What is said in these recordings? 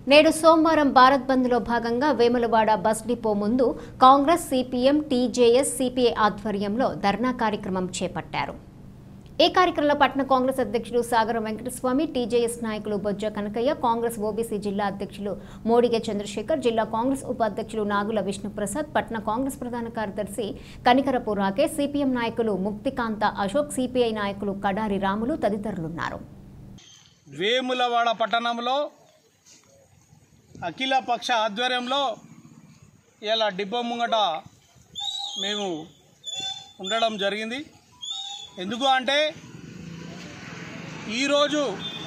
నేడు సోమవారం భారత్ బంద్లో భాగంగా వేములవాడ బస్ డిపో ముందు కాంగ్రెస్ సిపిఎం టీజేఎస్ సిపిఐ ఆధ్వర్యంలో ధర్నా కార్యక్రమం చేపట్టారు ఈ కార్యక్రమంలో పట్టణ కాంగ్రెస్ అధ్యక్షులు సాగరం వెంకటస్వామి టీజేఎస్ నాయకులు బొజ్జ కనకయ్య కాంగ్రెస్ ఓబీసీ జిల్లా అధ్యక్షులు మోడిగె చంద్రశేఖర్ జిల్లా కాంగ్రెస్ ఉపాధ్యక్షులు నాగుల విష్ణుప్రసాద్ పట్టణ కాంగ్రెస్ ప్రధాన కార్యదర్శి కనికరపు రాకేష్ సిపిఎం నాయకులు ముక్తికాంత అశోక్ సిపిఐ నాయకులు కడారి రాములు తదితరులున్నారు వేములవాడ పట్టణంలో అఖిల పక్ష ఆధ్వర్యంలో ఇలా డిపో ముంగట మేము ఉండడం జరిగింది ఎందుకు అంటే ఈరోజు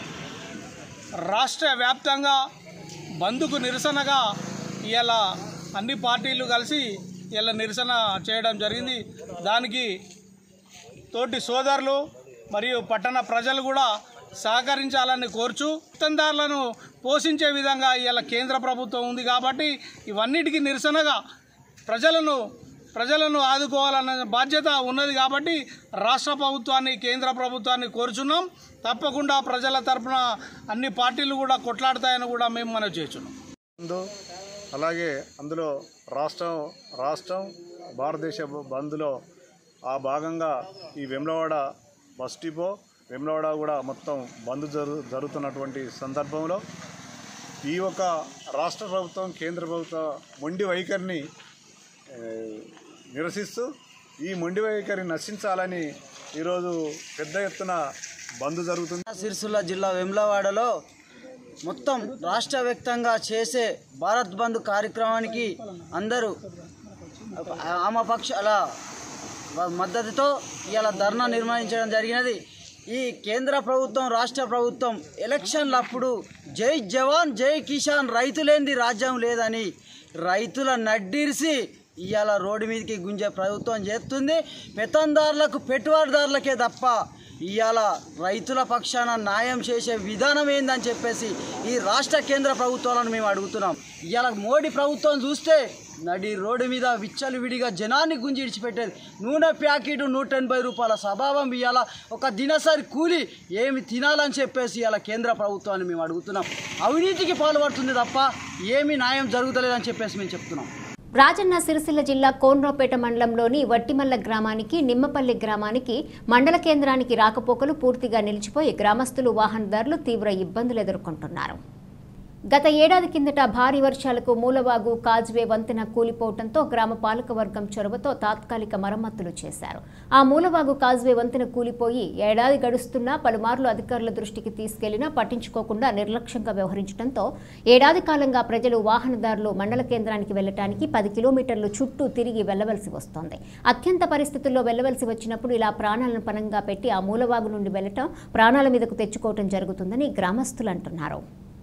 రాష్ట్ర వ్యాప్తంగా బంద్కు నిరసనగా ఇలా అన్ని పార్టీలు కలిసి ఇలా నిరసన చేయడం జరిగింది దానికి తోటి సోదరులు మరియు పట్టణ ప్రజలు కూడా సహకరించాలని కోరుచు పెత్తందారులను పోషించే విధంగా ఇవాళ కేంద్ర ప్రభుత్వం ఉంది కాబట్టి ఇవన్నిటికీ నిరసనగా ప్రజలను ప్రజలను ఆదుకోవాలన్న బాధ్యత ఉన్నది కాబట్టి రాష్ట్ర ప్రభుత్వాన్ని కేంద్ర ప్రభుత్వాన్ని కోరుచున్నాం తప్పకుండా ప్రజల తరపున అన్ని పార్టీలు కూడా కొట్లాడతాయని కూడా మేము మనవి చేస్తున్నాం బంధు అలాగే అందులో రాష్ట్రం రాష్ట్రం భారతదేశ బంద్లో ఆ భాగంగా ఈ వెమ్లవాడ బస్ డిపో వెమ్లవాడ కూడా మొత్తం బంద్ జరు జరుగుతున్నటువంటి సందర్భంలో ఈ యొక్క రాష్ట్ర ప్రభుత్వం కేంద్ర ప్రభుత్వ మొండి వైఖరిని ఏ, నిరసిస్తూ ఈ మొండి వైఖరిని నశించాలని ఈరోజు పెద్ద ఎత్తున బంద్ జరుగుతుంది సిరిసిల్ల జిల్లా వెమ్లవాడలో మొత్తం రాష్ట్ర వ్యాప్తంగా చేసే భారత్ బంద్ కార్యక్రమానికి అందరూ ఆమపక్షాల మద్దతుతో ఇలా ధర్నా నిర్వహించడం జరిగినది ఈ కేంద్ర ప్రభుత్వం రాష్ట్ర ప్రభుత్వం ఎలక్షన్ల అప్పుడు జై జవాన్ జై కిసాన్ రైతులేంది రాజ్యం లేదని రైతుల నడ్డిరిసి ఇవాళ రోడ్డు మీదకి గుంజే ప్రభుత్వం చేస్తుంది పెత్తందారులకు పెట్టుబడిదారులకే తప్ప ఇవాళ రైతుల పక్షాన న్యాయం చేసే విధానం ఏందని చెప్పేసి ఈ రాష్ట్ర కేంద్ర ప్రభుత్వాలను మేము అడుగుతున్నాం ఇవాళ మోడీ ప్రభుత్వం చూస్తే నడి రోడ్డు మీద విచ్చలు విడిగా జనాన్ని గుంజి ఇడిచిపెట్టేది నూనె ప్యాకెట్ నూట ఎనభై రూపాయల స్వభావం ఇవాళ ఒక దినసరి కూలి ఏమి తినాలని చెప్పేసి ఇవాళ కేంద్ర ప్రభుత్వాన్ని మేము అడుగుతున్నాం అవినీతికి పాల్పడుతుంది తప్ప ఏమి న్యాయం జరుగుతలేదని చెప్పేసి మేము చెప్తున్నాం రాజన్న సిరిసిల్ల జిల్లా కోన్రాపేట మండలంలోని వట్టిమల్ల గ్రామానికి నిమ్మపల్లి గ్రామానికి మండల కేంద్రానికి రాకపోకలు పూర్తిగా నిలిచిపోయి గ్రామస్తులు వాహనదారులు తీవ్ర ఇబ్బందులు ఎదుర్కొంటున్నారు గత ఏడాది కిందట భారీ వర్షాలకు మూలవాగు కాజ్వే వంతెన కూలిపోవడంతో గ్రామ పాలక వర్గం చొరవతో తాత్కాలిక మరమ్మతులు చేశారు ఆ మూలవాగు కాజ్వే వంతెన కూలిపోయి ఏడాది గడుస్తున్నా పలుమార్లు అధికారుల దృష్టికి తీసుకెళ్లినా పట్టించుకోకుండా నిర్లక్ష్యంగా వ్యవహరించడంతో ఏడాది కాలంగా ప్రజలు వాహనదారులు మండల కేంద్రానికి వెళ్లటానికి పది కిలోమీటర్లు చుట్టూ తిరిగి వెళ్లవలసి వస్తోంది అత్యంత పరిస్థితుల్లో వెళ్లవలసి వచ్చినప్పుడు ఇలా ప్రాణాలను పనంగా పెట్టి ఆ మూలవాగు నుండి వెళ్లటం ప్రాణాల మీదకు తెచ్చుకోవటం జరుగుతుందని గ్రామస్తులు అంటున్నారు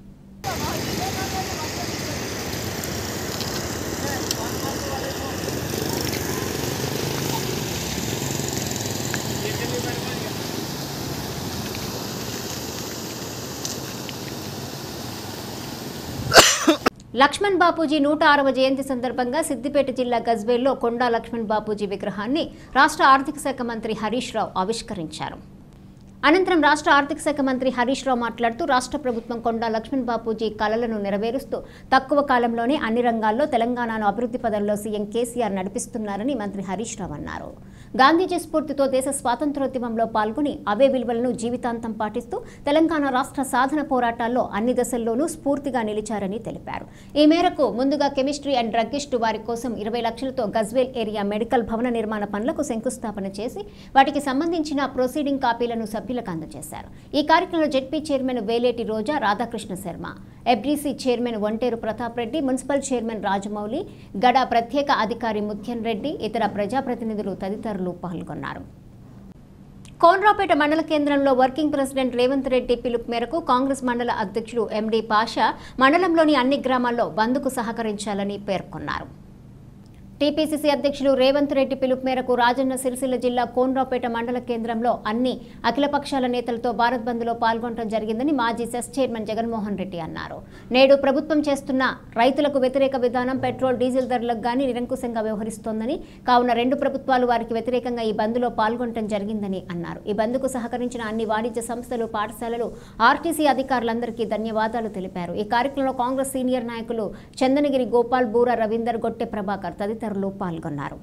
లక్ష్మణ్ బాపూజీ నూట ఆరవ జయంతి సందర్భంగా సిద్దిపేట జిల్లా గజ్వేల్లో కొండా లక్ష్మణ్ బాపూజీ విగ్రహాన్ని రాష్ట్ర ఆర్థిక శాఖ మంత్రి హరీష్ రావు ఆవిష్కరించారు అనంతరం రాష్ట్ర ఆర్థిక శాఖ మంత్రి హరీష్ రావు మాట్లాడుతూ రాష్ట్ర ప్రభుత్వం కొండా లక్ష్మణ్ బాపూజీ కలలను నెరవేరుస్తూ తక్కువ కాలంలోనే అన్ని రంగాల్లో తెలంగాణను అభివృద్ధి పదంలో సీఎం కేసీఆర్ నడిపిస్తున్నారని మంత్రి హరీష్ రావు అన్నారు గాంధీజీ స్ఫూర్తితో దేశ స్వాతంత్రోద్యమంలో పాల్గొని అవే విలువలను జీవితాంతం పాటిస్తూ తెలంగాణ రాష్ట్ర సాధన పోరాటాల్లో అన్ని దశల్లోనూ స్ఫూర్తిగా నిలిచారని తెలిపారు ఈ మేరకు ముందుగా కెమిస్ట్రీ అండ్ డ్రగ్గిస్ట్ వారి కోసం ఇరవై లక్షలతో గజ్వేల్ ఏరియా మెడికల్ భవన నిర్మాణ పనులకు శంకుస్థాపన చేసి వాటికి సంబంధించిన ప్రొసీడింగ్ కాపీలను సభ్యులకు అందజేశారు ఈ కార్యక్రమంలో ZP chairman Veleti Roja Radhakrishna Sharma FDC chairman Vanteru Pratap Reddy municipal chairman Rajamouli గడ ప్రత్యేక అధికారి ముత్యన్ రెడ్డి ఇతర ప్రజాప్రతినిధులు తదితరులు పాల్గొన్నారు కోన్రాపేట మండల కేంద్రంలో వర్కింగ్ ప్రెసిడెంట్ రేవంత్ రెడ్డి పిలుపు మేరకు కాంగ్రెస్ మండల అధ్యక్షుడు ఎండి పాషా మండలంలోని అన్ని గ్రామాల్లో బంద్కు సహకరించాలని పేర్కొన్నారు టీపీసీసీ అధ్యక్షులు రేవంత్ రెడ్డి పిలుపు మేరకు రాజన్న సిరిసిల్ల జిల్లా కోన్రాపేట మండల కేంద్రంలో అన్ని అఖిలపక్షాల నేతలతో భారత్ బంద్లో పాల్గొనడం జరిగిందని మాజీ సెస్ చైర్మన్ జగన్మోహన్ రెడ్డి అన్నారు నేడు ప్రభుత్వం చేస్తున్న రైతులకు వ్యతిరేక విధానం పెట్రోల్ డీజిల్ ధరలకు గానీ నిరంకుశంగా వ్యవహరిస్తోందని కావున రెండు ప్రభుత్వాలు వారికి వ్యతిరేకంగా ఈ బంద్లో పాల్గొనడం జరిగిందని అన్నారు ఈ బంద్కు సహకరించిన అన్ని వాణిజ్య సంస్థలు పాఠశాలలు ఆర్టీసీ అధికారులందరికీ ధన్యవాదాలు తెలిపారు ఈ కార్యక్రమంలో కాంగ్రెస్ సీనియర్ నాయకులు చందనగిరి గోపాల్ బూర రవీందర్ గొట్టె ప్రభాకర్ తదితరులు పాల్గొన్నారు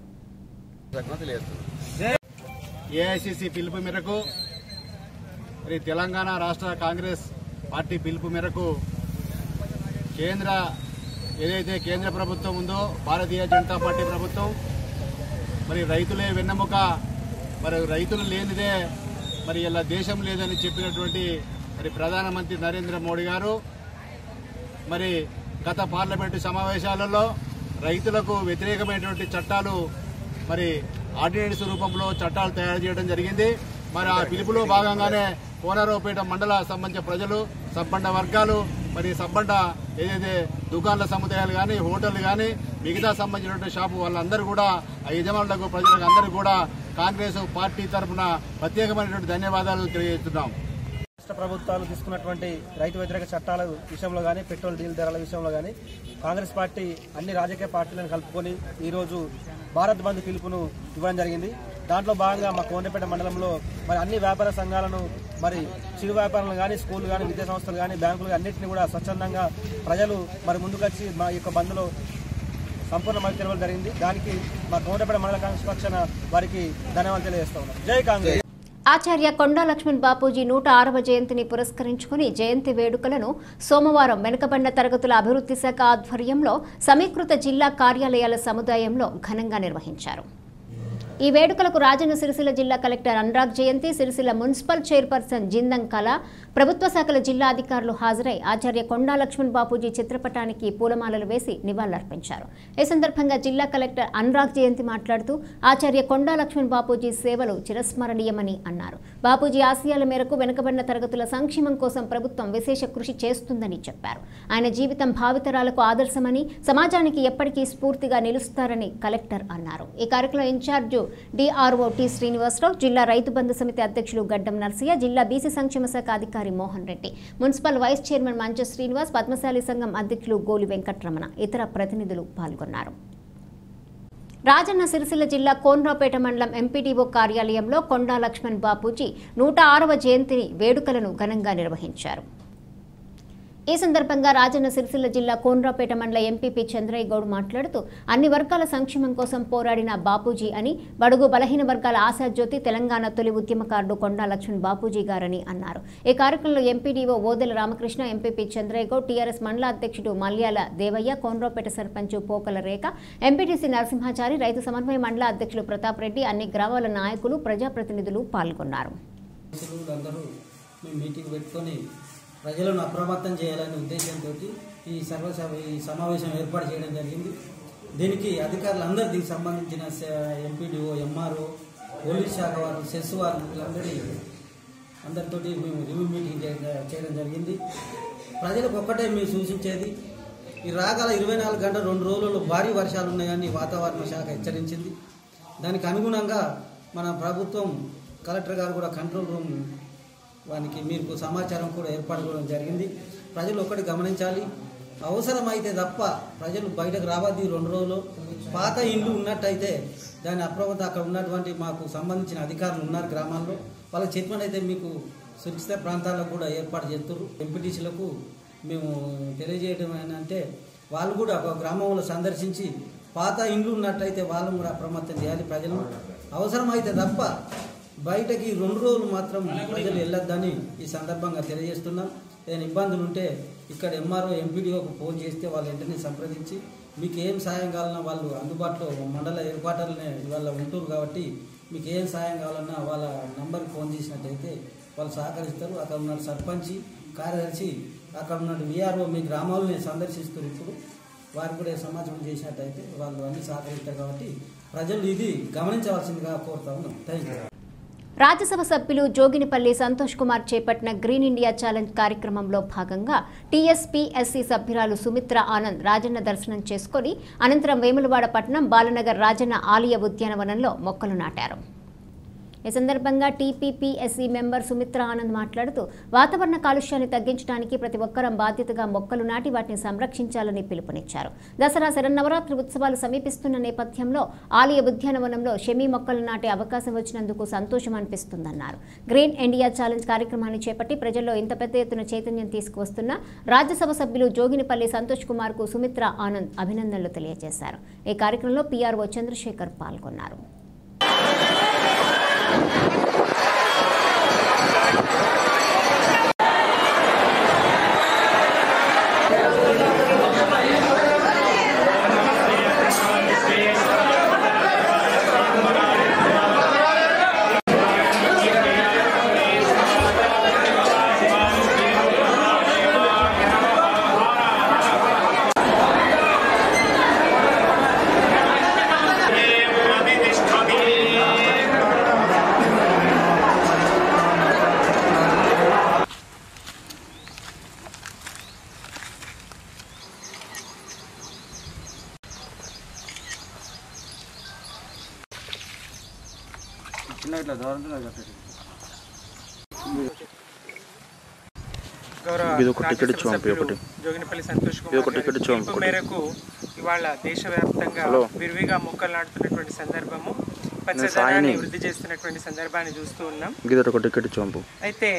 ఏఐసిసి పిలుపు మేరకు మరి తెలంగాణ రాష్ట్ర కాంగ్రెస్ పార్టీ పిలుపు మేరకు కేంద్ర ఏదైతే కేంద్ర ప్రభుత్వం ఉందో భారతీయ జనతా పార్టీ ప్రభుత్వం మరి రైతులే వెన్నెముక మరి రైతులు లేనిదే మరి ఇలా దేశం లేదని చెప్పినటువంటి మరి ప్రధానమంత్రి నరేంద్ర మోడీ గారు మరి గత పార్లమెంటు సమావేశాలలో రైతులకు వ్యతిరేకమైనటువంటి చట్టాలు మరి ఆర్డినెన్స్ రూపంలో చట్టాలు తయారు చేయడం జరిగింది మరి ఆ పిలుపులో భాగంగానే కోనరావుపేట మండల సంబంధించిన ప్రజలు సబ్బండ వర్గాలు మరి సబ్బండ ఏదైతే దుకాణాల సముదాయాలు కానీ హోటళ్లు కానీ మిగతా సంబంధించినటువంటి షాపు వాళ్ళందరూ కూడా ఆ యజమానులకు ప్రజలకు అందరూ కూడా కాంగ్రెస్ పార్టీ తరఫున ప్రత్యేకమైనటువంటి ధన్యవాదాలు తెలియజేస్తున్నాం రాష్ట్ర ప్రభుత్వాలు తీసుకున్నటువంటి రైతు వ్యతిరేక చట్టాల విషయంలో కానీ పెట్రోల్ డీజిల్ ధరల విషయంలో కానీ కాంగ్రెస్ పార్టీ అన్ని రాజకీయ పార్టీలను కలుపుకొని ఈరోజు భారత్ బంద్ పిలుపును ఇవ్వడం జరిగింది దాంట్లో భాగంగా మా కోండపేట మండలంలో మరి అన్ని వ్యాపార సంఘాలను మరి చిరు వ్యాపారాలు కానీ స్కూళ్ళు కానీ విద్యా సంస్థలు కానీ బ్యాంకులు అన్నింటినీ కూడా స్వచ్ఛందంగా ప్రజలు మరి ముందుకొచ్చి మా యొక్క బంద్లో సంపూర్ణ మద్దతు తెలవడం జరిగింది దానికి మా కోండపేట మండల కాంగ్రెస్ పక్షాన వారికి ధన్యవాదాలు తెలియజేస్తా ఉన్నాం జై కాంగ్రెస్ ఆచార్య కొండా లక్ష్మణ్ బాపూజీ నూట ఆరవ జయంతిని పురస్కరించుకుని జయంతి వేడుకలను సోమవారం వెనుకబడిన తరగతుల అభివృద్ధి శాఖ ఆధ్వర్యంలో సమీకృత జిల్లా కార్యాలయాల సముదాయంలో ఘనంగా నిర్వహించారు ఈ వేడుకలకు రాజన్న సిరిసిల్ల జిల్లా collector Anurag Jayanti Sircilla municipal chairperson Jindam Kala ప్రభుత్వ శాఖల జిల్లా అధికారులు హాజరై ఆచార్య కొండా లక్ష్మణ్ బాపూజీ చిత్రపటానికి పూలమాలలు వేసి నివాళులర్పించారు ఈ సందర్భంగా జిల్లా కలెక్టర్ అనురాగ్ జయంతి మాట్లాడుతూ ఆచార్య కొండా లక్ష్మణ్ బాపూజీ సేవలు చిరస్మరణీయమని అన్నారు బాపూజీ ఆశయాల మేరకు వెనుకబడిన తరగతుల సంక్షేమం కోసం ప్రభుత్వం విశేష కృషి చేస్తుందని చెప్పారు ఆయన జీవితం భావితరాలకు ఆదర్శమని సమాజానికి ఎప్పటికీ స్ఫూర్తిగా నిలుస్తారని కలెక్టర్ అన్నారు ఈ కార్యక్రమంలో ఇన్ఛార్జు డిఆర్ఓ టి శ్రీనివాసరావు జిల్లా రైతు బంధు సమితి అధ్యక్షులు గడ్డం నర్సయ్య జిల్లా బీసీ సంక్షేమ శాఖ అధికారి Mohan Reddy municipal vice chairman Mancha Srinivas Padmasali సంఘం అధ్యక్షులు గోలి వెంకట్రమణ ఇతర ప్రతినిధులు పాల్గొన్నారు రాజన్న సిరిసిల్ల జిల్లా కోన్రాపేట మండలం ఎంపీడీఓ కార్యాలయంలో కొండా లక్ష్మణ్ బాపూజీ నూట ఆరవ జయంతిని వేడుకలను ఘనంగా నిర్వహించారు ఈ సందర్భంగా రాజన్న సిరిసిల్ల జిల్లా కోన్రాపేట మండల ఎంపీపీ చంద్రయ్య గౌడ్ మాట్లాడుతూ అన్ని వర్గాల సంక్షేమం కోసం పోరాడిన బాపూజీ అని బడుగు బలహీన వర్గాల ఆశాజ్యోతి తెలంగాణ తొలి ఉద్యమకారుడు కొండా లక్ష్మణ్ బాపూజీ గారని అన్నారు ఈ కార్యక్రమంలో MPDO Odela Ramakrishna MPP Chandraiah Goud TRS మండల అధ్యక్షుడు మల్యాల దేవయ్య కోన్రాపేట సర్పంచ్ పోకల రేఖ ఎంపీటీసీ నరసింహాచారి రైతు సమన్వయ మండల అధ్యక్షులు ప్రతాప్ రెడ్డి అన్ని గ్రామాల నాయకులు ప్రజాప్రతినిధులు పాల్గొన్నారు అందరూ మేము మీటింగ్ పెట్టుకొని ప్రజలను అప్రమత్తం చేయాలనే ఉద్దేశంతో ఈ సర్వసభ ఈ సమావేశం ఏర్పాటు చేయడం జరిగింది దీనికి అధికారులు అందరూ దీనికి సంబంధించిన ఎంపీడీఓ ఎంఆర్ఓ పోలీస్ శాఖ వారు సెస్ వారు వీళ్ళందరి అందరితోటి మేము రివ్యూ మీటింగ్ చేయ- చేయడం జరిగింది ప్రజలకు ఒక్కటే మేము సూచించేది ఈ రాగల ఇరవై నాలుగు గంటల రెండు రోజుల్లో భారీ వర్షాలు ఉన్నాయని వాతావరణ శాఖ హెచ్చరించింది దానికి అనుగుణంగా మన ప్రభుత్వం కలెక్టర్ గారు కూడా కంట్రోల్ రూమ్ వానికి మీకు సమాచారం కూడా ఏర్పాటు చేయడం జరిగింది ప్రజలు ఒకటి గమనించాలి అవసరమైతే తప్ప ప్రజలు బయటకు రావద్దు ఈ రెండు రోజులు పాత ఇండ్లు ఉన్నట్టయితే దాని అప్రమత్త అక్కడ ఉన్నటువంటి మాకు సంబంధించిన అధికారులు ఉన్నారు గ్రామాల్లో వాళ్ళకి చెప్పినట్టయితే మీకు సురక్షిత ప్రాంతాలకు కూడా ఏర్పాటు చేస్తారు ఎంపీటీసీలకు మేము తెలియజేయడం ఏంటంటే వాళ్ళు కూడా ఒక గ్రామంలో సందర్శించి పాత ఇండ్లు ఉన్నట్టయితే వాళ్ళని కూడా అప్రమత్తం చేయాలి ప్రజలు అవసరమైతే తప్ప బయటకి రెండు రోజులు మాత్రం ప్రజలు వెళ్ళొద్దని ఈ సందర్భంగా తెలియజేస్తున్నాం ఏదైనా ఇబ్బందులు ఉంటే ఇక్కడ ఎంఆర్ఓ ఎంపీడీఓకి ఫోన్ చేస్తే వాళ్ళు వెంటనే సంప్రదించి మీకు ఏం సాయం కావాలన్నా వాళ్ళు అందుబాటులో మండల ఏర్పాట్లనే ఇవాళ ఉంటున్నారు కాబట్టి మీకు ఏం సాయం కావాలన్నా వాళ్ళ నంబర్కి ఫోన్ చేసినట్టయితే వాళ్ళు సహకరిస్తారు అక్కడ ఉన్న సర్పంచి కార్యదర్శి అక్కడ ఉన్న విఆర్ఓ మీ గ్రామాలని సందర్శిస్తారు ఇప్పుడు వారికి కూడా సమాచారం చేసినట్టయితే వాళ్ళు అన్ని సహకరిస్తారు కాబట్టి ప్రజలు ఇది గమనించవలసిందిగా కోరుతా ఉన్నాం థ్యాంక్ యూ రాజ్యసభ సభ్యులు జోగినిపల్లి సంతోష్ కుమార్ చేపట్టిన గ్రీన్ ఇండియా ఛాలెంజ్ కార్యక్రమంలో భాగంగా టీఎస్పీఎస్సీ సభ్యురాలు సుమిత్ర ఆనంద్ రాజన్న దర్శనం చేసుకుని అనంతరం వేములవాడ పట్టణం బాలనగర్ రాజన్న ఆలయ ఉద్యానవనంలో మొక్కలు నాటారు ఈ సందర్భంగా టీపీపీఎస్సీ మెంబర్ సుమిత్ర ఆనంద్ మాట్లాడుతూ వాతావరణ కాలుష్యాన్ని తగ్గించడానికి ప్రతి ఒక్కరం బాధ్యతగా మొక్కలు నాటి వాటిని సంరక్షించాలని పిలుపునిచ్చారు దసరా శరన్నవరాత్రి ఉత్సవాలు సమీపిస్తున్న నేపథ్యంలో ఆలయ ఉద్యానవనంలో షమీ మొక్కలు నాటే అవకాశం వచ్చినందుకు సంతోషం అనిపిస్తుందన్నారు గ్రీన్ ఇండియా ఛాలెంజ్ కార్యక్రమాన్ని చేపట్టి ప్రజల్లో ఇంత పెద్ద ఎత్తున చైతన్యం తీసుకువస్తున్న రాజ్యసభ సభ్యులు జోగినిపల్లి సంతోష్ కుమార్ కు సుమిత్ర ఆనంద్ అభినందనలు తెలియజేశారు ఈ కార్యక్రమంలో పీఆర్ఓ చంద్రశేఖర్ పాల్గొన్నారు గౌరవ ఇది ఒక టికెట్ ఇచ్చు రాజ్యసభ పంపి సభ్యులు ఒకటి. జోగినపల్లి సంతోష్ ఇది ఒక కుమార్ టికెట్ గారి ఇచ్చు పిలుపు పంపి. మేరకు ఇవాళ దేశవ్యాప్తంగా హలో. విరివిగా మొక్కలు నాటుతున్నటువంటి సందర్భము సాయిని. పచ్చదనాన్ని వృద్ధి చేస్తున్నటువంటి సందర్భాన్ని చూస్తూ ఉన్నాం గిదట ఒక టికెట్ ఇచ్చి పంపు అయితే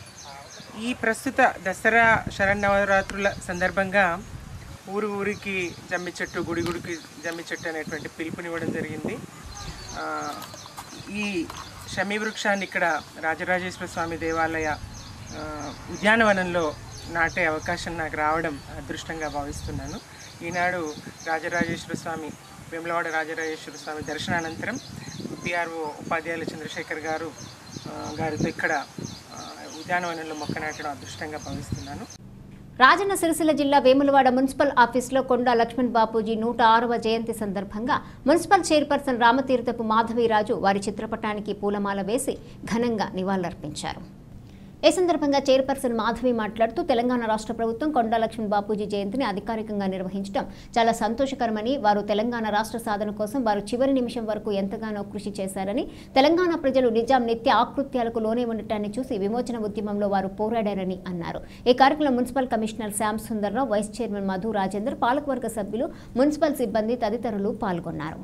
ఈ ప్రస్తుత దసరా శరన్నవరాత్రుల సందర్భంగా ఊరు ఊరికి జమ్మి చెట్టు గుడి గుడికి జమ్మి చెట్టు అనేటువంటి పిలుపునివ్వడం జరిగింది ఆ, ఈ షమీ వృక్షాన్ని ఇక్కడ రాజరాజేశ్వర స్వామి దేవాలయ ఆ, ఉద్యానవనంలో నాటే అవకాశం నాకు రావడం అదృష్టంగా భావిస్తున్నాను ఈనాడు రాజరాజేశ్వర స్వామి వేములవాడ రాజరాజేశ్వర స్వామి దర్శనానంతరం పిఆర్ఓ ఉపాధ్యాయులు చంద్రశేఖర్ గారు ఆ, గారితో ఇక్కడ ఆ, ఉద్యానవనంలో మొక్క నాటడం అదృష్టంగా భావిస్తున్నాను రాజన్న సిరిసిల్ల జిల్లా వేములవాడ మున్సిపల్ ఆఫీసులో కొండా లక్ష్మణ్ బాపూజీ నూట ఆరవ జయంతి సందర్భంగా మున్సిపల్ చైర్పర్సన్ రామతీర్థపు మాధవీరాజు వారి చిత్రపటానికి పూలమాల వేసి ఘనంగా నివాళులర్పించారు ఈ సందర్భంగా చైర్పర్సన్ మాధవి మాట్లాడుతూ తెలంగాణ రాష్ట్ర ప్రభుత్వం కొండా లక్ష్మణ్ బాపూజీ జయంతిని అధికారికంగా నిర్వహించడం చాలా సంతోషకరమని వారు తెలంగాణ రాష్ట్ర సాధన కోసం వారు చివరి నిమిషం వరకు ఎంతగానో కృషి చేశారని తెలంగాణ ప్రజలు నిజాం నిత్య ఆకృత్యాలకు లోనే ఉండటాన్ని చూసి విమోచన ఉద్యమంలో వారు పోరాడారని అన్నారు ఈ కార్యక్రమంలో municipal commissioner Shyam Sundarrao vice chairman Madhu Rajender పాలకవర్గ సభ్యులు మున్సిపల్ సిబ్బంది తదితరులు పాల్గొన్నారు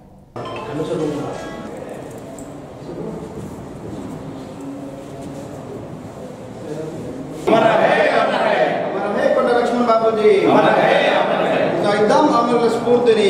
మనమే కొండ లక్ష్మణ్ బాబుజీ కొనసాగిద్దాం అమరుల స్ఫూర్తిని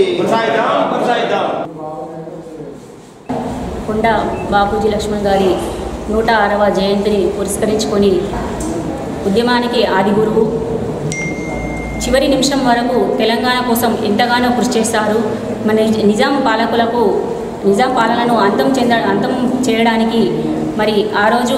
కొండ బాపూజీ లక్ష్మణ్ గారి నూట ఆరవ జయంతిని పురస్కరించుకొని ఉద్యమానికి ఆది గురువు చివరి నిమిషం వరకు తెలంగాణ కోసం ఎంతగానో కృషి చేశారు మన నిజ- నిజాం పాలకులకు నిజాం పాలనను అంతం చెంద అంతం చేయడానికి మరి ఆ రోజు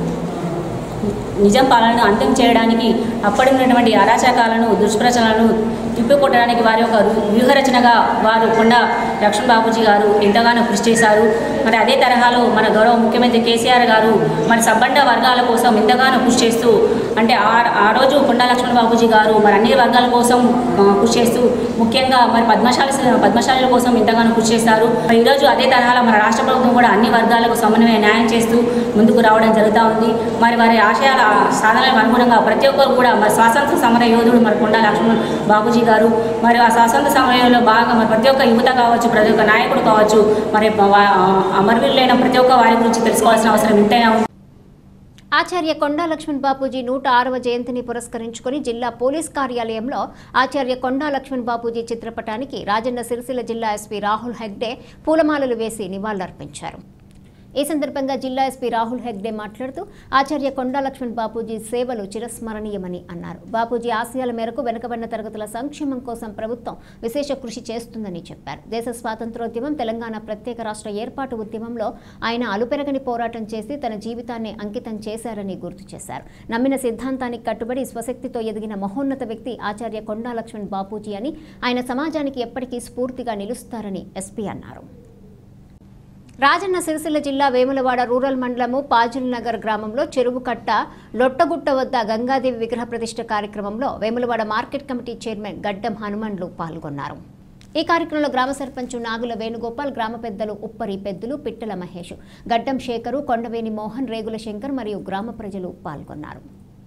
నిజాం పాలనను అంతం చేయడానికి అప్పటి ఉన్నటువంటి అరాచకాలను దుష్ప్రచారాలను తిప్పికొట్టడానికి వారి యొక్క రు- వ్యూహరచనగా వారు కొండ లక్ష్మణ్ బాబూజీ గారు ఎంతగానో కృషి చేశారు మరి అదే తరహాలో మన గౌరవ ముఖ్యమంత్రి కేసీఆర్ గారు మరి సబ్బండ వర్గాల కోసం ఎంతగానో కృషి చేస్తూ అంటే ఆ ఆ రోజు కొండ లక్ష్మణ్ బాబూజీ గారు మరి అన్ని వర్గాల కోసం ఆ, కృషి చేస్తూ ముఖ్యంగా మరి పద్మశాలి పద్మశాలుల కోసం ఎంతగానో కృషి చేశారు మరి ఈరోజు అదే తరహాలో మన రాష్ట్ర ప్రభుత్వం కూడా అన్ని వర్గాలకు సమన్వయ న్యాయం చేస్తూ ముందుకు రావడం జరుగుతూ ఉంది మరి వారి ఆశయాల సాధనలకు అనుగుణంగా ప్రతి ఒక్కరు కూడా మరి స్వాతంత్ర సమర యోధుడు మరి కొండా లక్ష్మణ్ బాబూజీ గారు మరి ఆ స్వాతంత్ర సమయంలో భాగంగా మరి ప్రతి ఒక్క యువత కావచ్చు ప్రతి ఒక్క నాయకుడు కావచ్చు మరి వా- అమరవీరులైన ప్రతి ఒక్క వారి గురించి తెలుసుకోవాల్సిన అవసరం ఎంతైనా ఉంది ఆచార్య కొండా లక్ష్మణ్ బాపూజీ నూట ఆరవ జయంతిని పురస్కరించుకొని జిల్లా పోలీస్ కార్యాలయంలో ఆచార్య కొండా లక్ష్మణ్ బాపూజీ చిత్రపటానికి రాజన్న సిరిసిల్ల జిల్లా ఎస్పీ రాహుల్ హెగ్డే పూలమాలలు వేసి నివాళులర్పించారు ఈ సందర్భంగా జిల్లా ఎస్పీ రాహుల్ హెగ్డే మాట్లాడుతూ ఆచార్య కొండా లక్ష్మణ్ బాపూజీ సేవలు చిరస్మరణీయమని అన్నారు బాపూజీ ఆశయాల మేరకు వెనుకబడిన తరగతుల సంక్షేమం కోసం ప్రభుత్వం విశేష కృషి చేస్తుందని చెప్పారు దేశ స్వాతంత్రోద్యమం తెలంగాణ ప్రత్యేక రాష్ట్ర ఏర్పాటు ఉద్యమంలో ఆయన అలుపెరగని పోరాటం చేసి తన జీవితాన్ని అంకితం చేశారని గుర్తు చేశారు నమ్మిన సిద్ధాంతానికి కట్టుబడి స్వశక్తితో ఎదిగిన మహోన్నత వ్యక్తి ఆచార్య కొండా లక్ష్మణ్ బాపూజీ అని ఆయన సమాజానికి ఎప్పటికీ స్ఫూర్తిగా నిలుస్తారని ఎస్పీ అన్నారు రాజన్న సిరిసిల్ల జిల్లా వేములవాడ రూరల్ మండలము పాజుల్ నగర్ గ్రామంలో చెరువు కట్ట లొట్టగుట్ట వద్ద గంగాదేవి విగ్రహ ప్రతిష్ఠ కార్యక్రమంలో వేములవాడ మార్కెట్ కమిటీ చైర్మన్ గడ్డం హనుమండ్లు పాల్గొన్నారు ఈ కార్యక్రమంలో గ్రామ సర్పంచ్ నాగుల వేణుగోపాల్ గ్రామ పెద్దలు ఉప్పరి పెద్దులు పిట్టల మహేష్ గడ్డం శేఖరు కొండవేని మోహన్ రేగుల శంకర్ మరియు గ్రామ ప్రజలు పాల్గొన్నారు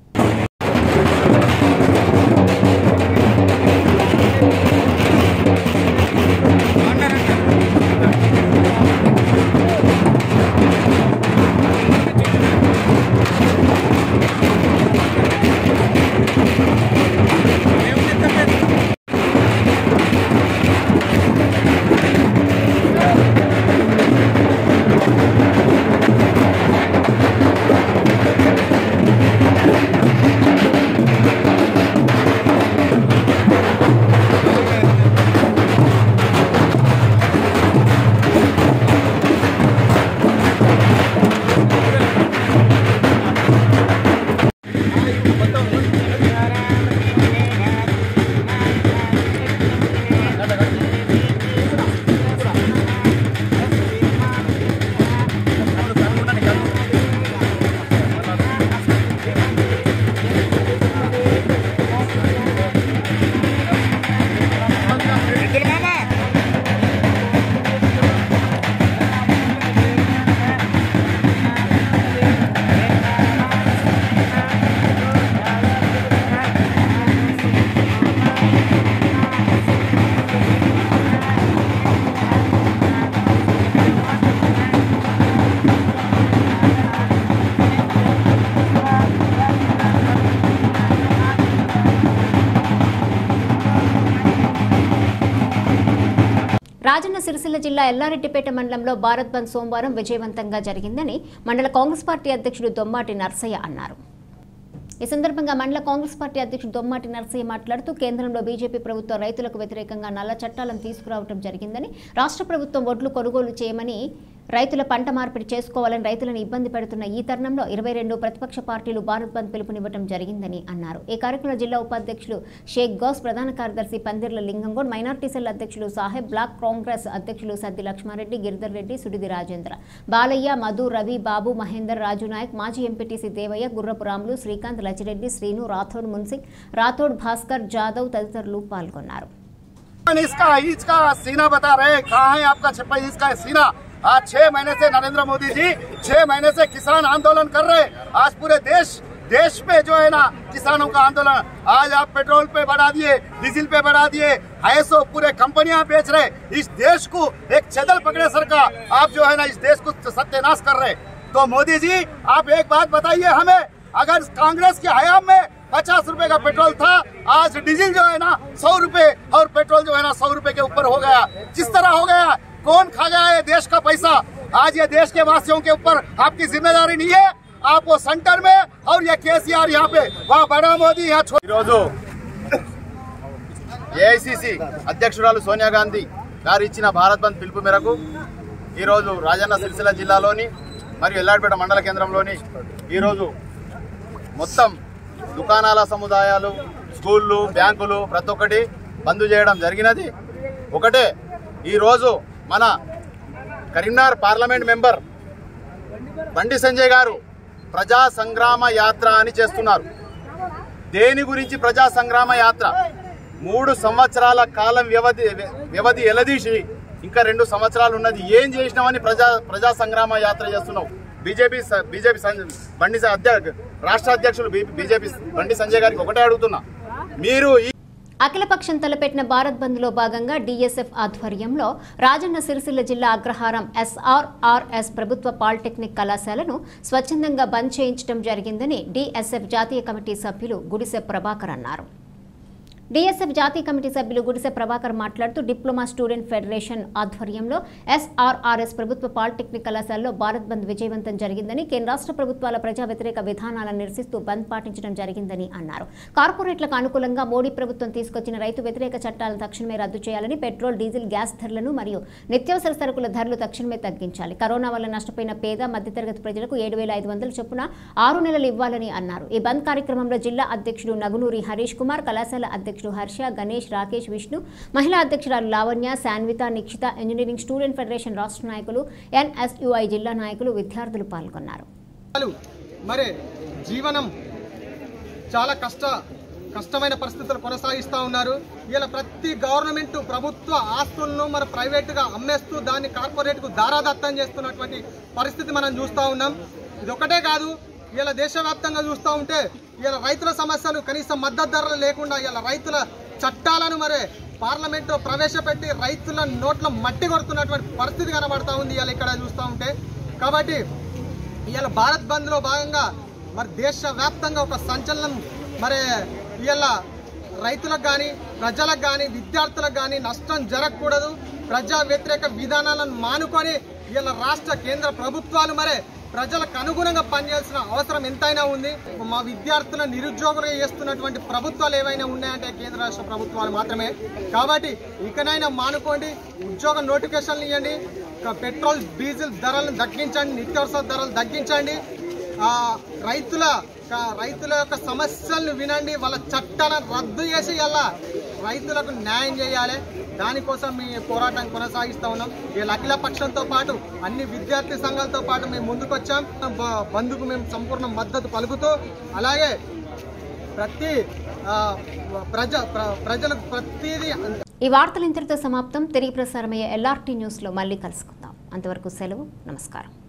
రాజన్న సిరిసిల్ల జిల్లా ఎల్లారెడ్డిపేట మండలంలో భారత్ బంద్ సోమవారం విజయవంతంగా జరిగిందని మండల కాంగ్రెస్ పార్టీ అధ్యక్షుడు దొమ్మాటి నర్సయ్య అన్నారు ఈ సందర్భంగా మండల కాంగ్రెస్ పార్టీ అధ్యక్షుడు దొమ్మాటి నర్సయ్య మాట్లాడుతూ కేంద్రంలో బీజేపీ ప్రభుత్వం రైతులకు వ్యతిరేకంగా నల్ల చట్టాలను తీసుకురావడం జరిగిందని రాష్ట్ర ప్రభుత్వం వడ్లు కొనుగోలు చేయమని రైతుల పంట మార్పిడి చేసుకోవాలని రైతులను ఇబ్బంది పెడుతున్న ఈ తరుణంలో ఇరవై రెండు ప్రతిపక్ష పార్టీలు భారత్ బంద్ పిలుపునివ్వడం జరిగిందని అన్నారు ఈ కార్యక్రమంలో జిల్లా ఉపాధ్యక్షులు షేక్ గౌస్ ప్రధాన కార్యదర్శి పందిర్ల లింగంగౌడ్ మైనార్టీ సెల్ అధ్యక్షులు సాహెబ్ బ్లాక్ కాంగ్రెస్ అధ్యక్షులు సద్ది లక్ష్మారెడ్డి గిరిధర్ రెడ్డి సుడిది రాజేంద్ర బాలయ్య మధు రవి బాబు మహేందర్ రాజు నాయక్ మాజీ ఎంపీటీసీ దేవయ్య గుర్రపు రాములు శ్రీకాంత్ లచ్చిరెడ్డి శ్రీను రాథోడ్ మున్సింగ్ రాథోడ్ భాస్కర్ జాదవ్ తదితరులు పాల్గొన్నారు इसका इसका सीना बता रहे हैं कहाँ है आपका छप्पा इसका सीना आज छह महीने से नरेंद्र मोदी जी छह महीने से किसान आंदोलन कर रहे हैं आज पूरे देश देश में जो है ना किसानों का आंदोलन आज आप पेट्रोल पे बढ़ा दिए डीजल पे बढ़ा दिए ऐसो पूरे कंपनियां बेच रहे इस देश को एक चदल पकड़े सरकार आप जो है ना इस देश को सत्यानाश कर रहे तो मोदी जी आप एक बात बताइए हमें अगर कांग्रेस के हयाम में पचास रुपए का पेट्रोल था आज डीजल जो है ना सौ रुपए और पेट्रोल जो है ना सौ रुपए के ऊपर हो गया किस तरह हो गया कौन खा गया ये देश का पैसा आज ये देश के वासियों के ऊपर आपकी जिम्मेदारी नहीं है आप वो सेंटर में और ये केसीआर यहाँ पे वहाँ बड़ा मोदी यहाँ छोड़ ఈరోజు ఏఐసిసి అధ్యక్షురాలు సోనియా గాంధీ గారు ఇచ్చిన భారత్ బంద్ పిలుపు మేరకు ఈరోజు రాజన్న సిరిసిల్ల జిల్లాలోని మరియు ఎల్లాడిపేట మండల కేంద్రంలోని ఈరోజు మొత్తం దుకాణాల సముదాయాలు స్కూళ్ళు బ్యాంకులు ప్రతి ఒక్కటి బంద్ చేయడం జరిగినది ఒకటే ఈరోజు మన కరీంనగర్ పార్లమెంట్ మెంబర్ బండి సంజయ్ గారు ప్రజా సంగ్రామ యాత్ర అని చేస్తున్నారు దేని గురించి ప్రజా సంగ్రామ యాత్ర మూడు సంవత్సరాల కాలం వ్యవధి వ్యవధి ఎలదీసి ఇంకా రెండు సంవత్సరాలు ఉన్నది ఏం చేసినామని ప్రజా ప్రజా సంగ్రామ యాత్ర చేస్తున్నావు బీజేపీ స- బీజేపీ సం- బండి స- అధ్య రాష్ట్ర అధ్యక్షులు బీ- బీజేపీ బండి సంజయ్ గారికి ఒకటే అడుగుతున్నా మీరు ఈ అఖిలపక్షం తలపెట్టిన భారత్ బంద్లో భాగంగా డీఎస్ఎఫ్ ఆధ్వర్యంలో రాజన్న సిరిసిల్ల జిల్లా అగ్రహారం ఎస్ఆర్ఆర్ఎస్ ప్రభుత్వ పాలిటెక్నిక్ కళాశాలను స్వచ్ఛందంగా బంద్ చేయించడం జరిగిందని డీఎస్ఎఫ్ జాతీయ కమిటీ సభ్యులు గుడిసె ప్రభాకర్ అన్నారు డీఎస్ఎఫ్ జాతీయ కమిటీ సభ్యులు గుడిసె ప్రభాకర్ మాట్లాడుతూ డిప్లొమా స్టూడెంట్ ఫెడరేషన్ ఆధ్వర్యంలో ఎస్ఆర్ఆర్ఎస్ ప్రభుత్వ పాలిటెక్నిక్ కళాశాలలో భారత్ బంద్ విజయవంతం జరిగిందని కేంద్ర రాష్ట్ర ప్రభుత్వాల ప్రజా వ్యతిరేక విధానాలను నిరసిస్తూ బంద్ పాటించడం జరిగిందని అన్నారు కార్పొరేట్లకు అనుకూలంగా మోడీ ప్రభుత్వం తీసుకొచ్చిన రైతు వ్యతిరేక చట్టాలను తక్షణమే రద్దు చేయాలని పెట్రోల్ డీజిల్ గ్యాస్ ధరలను మరియు నిత్యావసర సరుకుల ధరలు తక్షణమే తగ్గించాలి కరోనా వల్ల నష్టపోయిన పేద మధ్యతరగతి ప్రజలకు ఏడు వేల ఐదు వందల చొప్పున ఆరు నెలలు ఇవ్వాలని అన్నారు ఈ బంద్ కార్యక్రమంలో జిల్లా అధ్యక్షుడు నగునూరి హరీష్ కుమార్ కళాశాల అధ్యక్షుడు అధ్యక్షుడు హర్ష గణేష్ రాకేష్ విష్ణు మహిళా అధ్యక్షురాలు Lavanya Shanvitha Nikshitha engineering student federation రాష్ట్ర నాయకులు ఎన్ఎస్యుఐ జిల్లా నాయకులు విద్యార్థులు పాల్గొన్నారు మరి జీవనం చాలా కష్ట కష్టమైన పరిస్థితులు కొనసాగిస్తూ ఉన్నారు ఇలా ప్రతి గవర్నమెంట్ ప్రభుత్వ ఆస్తులను మరి ప్రైవేటుగా అమ్మేస్తూ దాన్ని కార్పొరేట్కు దారాదత్తం చేస్తున్నటువంటి పరిస్థితి మనం చూస్తూ ఉన్నాం ఇది ఒకటే కాదు ఇలా దేశవ్యాప్తంగా చూస్తూ ఉంటే ఇలా రైతుల సమస్యలు కనీసం మద్దతు ధరలు లేకుండా ఇలా రైతుల చట్టాలను మరి పార్లమెంట్లో ప్రవేశపెట్టి రైతుల నోట్ల మట్టి కొడుతున్నటువంటి పరిస్థితి కనబడతా ఉంది ఇలా ఇక్కడ చూస్తూ ఉంటే కాబట్టి ఇవాళ భారత్ బంద్లో భాగంగా మరి దేశవ్యాప్తంగా ఒక సంచలనం మరి ఇవాళ రైతులకు కానీ ప్రజలకు కానీ విద్యార్థులకు కానీ నష్టం జరగకూడదు ప్రజా వ్యతిరేక విధానాలను మానుకొని ఇవాళ రాష్ట్ర కేంద్ర ప్రభుత్వాలు మరి ప్రజలకు అనుగుణంగా పనిచేయాల్సిన అవసరం ఎంతైనా ఉంది మా విద్యార్థుల నిరుద్యోగులుగా చేస్తున్నటువంటి ప్రభుత్వాలు ఏవైనా ఉన్నాయంటే కేంద్ర రాష్ట్ర ప్రభుత్వాలు మాత్రమే కాబట్టి ఇకనైనా మానుకోండి ఉద్యోగ నోటిఫికేషన్లు ఇవ్వండి ఇక పెట్రోల్ డీజిల్ ధరలను తగ్గించండి నిత్యావసర ధరలు తగ్గించండి ఆ, రైతుల క- రైతుల యొక్క సమస్యలను వినండి వాళ్ళ చట్టాలను రద్దు చేసి ఇలా రైతులకు న్యాయం చేయాలి దానికోసం మీ పోరాటం కొనసాగిస్తా ఉన్నాం ఈ అఖిల పక్షంతో పాటు అన్ని విద్యార్థి సంఘాలతో పాటు మేము ముందుకొచ్చాం బ- బంధుకు మేము సంపూర్ణ మద్దతు పలుకుతూ అలాగే ప్రతి ఆ, ప్రజ ప్ర- ప్రజలకు ప్రతిదీ ఈ వార్తలు ఇంతటితో సమాప్తం తిరిగి ప్రసారమయ్యే ఎల్ఆర్టీ న్యూస్లో మళ్ళీ కలుసుకుందాం అంతవరకు సెలవు నమస్కారం